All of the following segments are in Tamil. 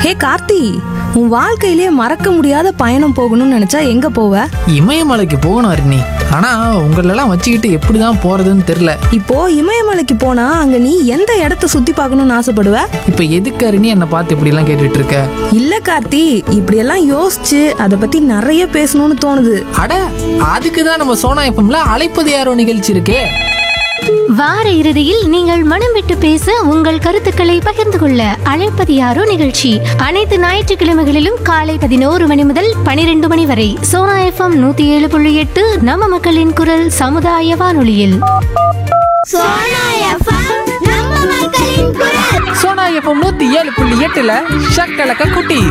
ஹே கார்த்தி உன் வாழ்க்கையிலே மறக்க முடியாத பயணம் போகணும்னு நினைச்சா எங்க போவ இமயமலைக்கு போகணும் அருணி ஆனா உங்களெல்லாம் வச்சுக்கிட்டு எப்படிதான் போறதுன்னு தெரியல இப்போ இமயமலைக்கு போனா அங்க நீ எந்த இடத்த சுத்தி பார்க்கணும்னு ஆசைப்படுவ இப்ப எதுக்கு அருணி என்னை பார்த்து இப்படி எல்லாம் கேட்டுட்டு இருக்க இல்ல கார்த்தி இப்படியெல்லாம் யோசிச்சு அதை பத்தி நிறைய பேசணும்னு தோணுது அட அதுக்கு தான் நம்ம சோனா எஃப்எம்ல அழைப்பது யாரோ நிகழ்ச்சி இருக்கே வார இறுதியில் நீங்கள் மனம் விட்டு பேச உங்கள் கருத்துக்களை பகிர்ந்து கொள்ள அழைப்பது யாரோ நிகழ்ச்சி அனைத்து ஞாயிற்றுக்கிழமைகளிலும் காலை பதினோரு மணி முதல் பனிரெண்டு மணி வரை சோனா எஃப்எம் நூத்தி ஏழு புள்ளி எட்டு நம்ம மக்களின் குரல் சமுதாய வானொலியில் சோனா எஃப்எம் நம்ம மக்களின் குரல் சோனா எஃப்எம் நூத்தி ஏழு புள்ளி எட்டுல ஷக்கலக்க குட்டி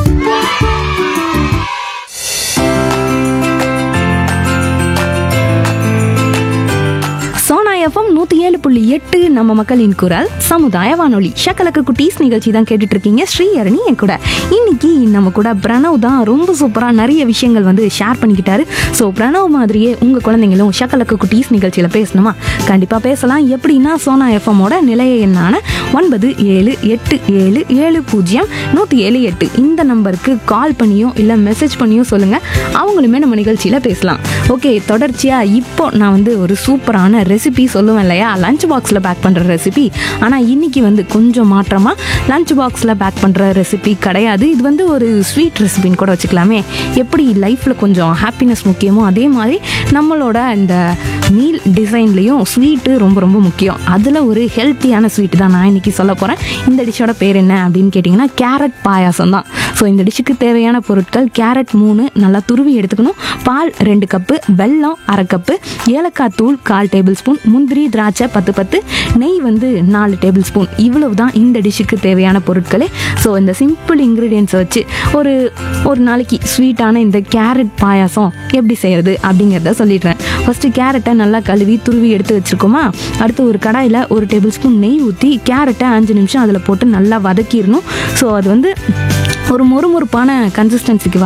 சோனா எஃப்எம் நூத்தி ஏழு புள்ளி எட்டு நம்ம மக்களின் குரல் சமுதாய வானொலி ஷக்கலக்கு குட்டீஸ் நிகழ்ச்சி தான் கேட்டுட்டு இருக்கீங்க ஸ்ரீஹரணி என் கூட இன்னைக்கு நம்ம கூட பிரணவ் தான் ரொம்ப சூப்பரா நிறைய விஷயங்கள் வந்து ஷேர் பண்ணிக்கிட்டாரு ஸோ பிரணவ் மாதிரியே உங்க குழந்தைங்களும் ஷக்கலக்கு குட்டீஸ் நிகழ்ச்சியில பேசணுமா கண்டிப்பா பேசலாம் எப்படின்னா சோனா எஃப்எம்மோட நிலைய எண்ணான ஒன்பது ஏழு எட்டு ஏழு ஏழு பூஜ்ஜியம் நூற்றி ஏழு எட்டு இந்த நம்பருக்கு கால் பண்ணியோ இல்லை மெசேஜ் பண்ணியோ சொல்லுங்கள் அவங்களுமே நம்ம நிகழ்ச்சியில் பேசலாம் ஓகே தொடர்ச்சியாக இப்போ நான் வந்து ஒரு சூப்பரான ரெசிபி சொல்லுவேன் இல்லையா லஞ்ச் பாக்ஸில் பேக் பண்ணுற ரெசிபி ஆனால் இன்னைக்கு வந்து கொஞ்சம் மாற்றமாக லஞ்ச் பாக்ஸில் பேக் பண்ணுற ரெசிபி கிடையாது இது வந்து ஒரு ஸ்வீட் ரெசிபின்னு கூட வச்சுக்கலாமே எப்படி லைஃப்பில் கொஞ்சம் ஹாப்பினஸ் முக்கியமோ அதே மாதிரி நம்மளோட இந்த மீல் டிசைன்லேயும் ஸ்வீட்டு ரொம்ப ரொம்ப முக்கியம் அதில் ஒரு ஹெல்த்தியான ஸ்வீட் தான் நான் இன்னைக்கு சொல்ல போகிறேன் இந்த டிஷ்ஷோட பேர் என்ன அப்படின்னு கேட்டிங்கன்னா கேரட் பாயாசம் தான் ஸோ இந்த டிஷ்ஷுக்கு தேவையான பொருட்கள் கேரட் மூணு நல்லா துருவி எடுத்துக்கணும் பால் ரெண்டு கப்பு வெல்லம் அரை கப்பு ஏலக்காய் தூள் கால் டேபிள் ஸ்பூன் முந்திரி திராட்சை பத்து பத்து நெய் வந்து நாலு டேபிள் ஸ்பூன் இவ்வளவு தான் இந்த டிஷ்ஷுக்கு தேவையான பொருட்களே ஸோ இந்த சிம்பிள் இன்க்ரீடியன்ஸை வச்சு ஒரு ஒரு நாளைக்கு ஸ்வீட்டான இந்த கேரட் பாயாசம் எப்படி செய்யறது அப்படிங்கிறத சொல்லிடுறேன் ஃபஸ்ட்டு கேரட்டை நல்லா கழுவி துருவி எடுத்து வச்சுருக்கோமா அடுத்து ஒரு கடாயில் ஒரு டேபிள் ஸ்பூன் நெய் ஊற்றி கேரட்டை அஞ்சு நிமிஷம் அதில் போட்டு நல்லா வதக்கிடணும் ஸோ அது வந்து ஒரு மொறுமொறுப்பான கன்சிஸ்டன்சிக்கு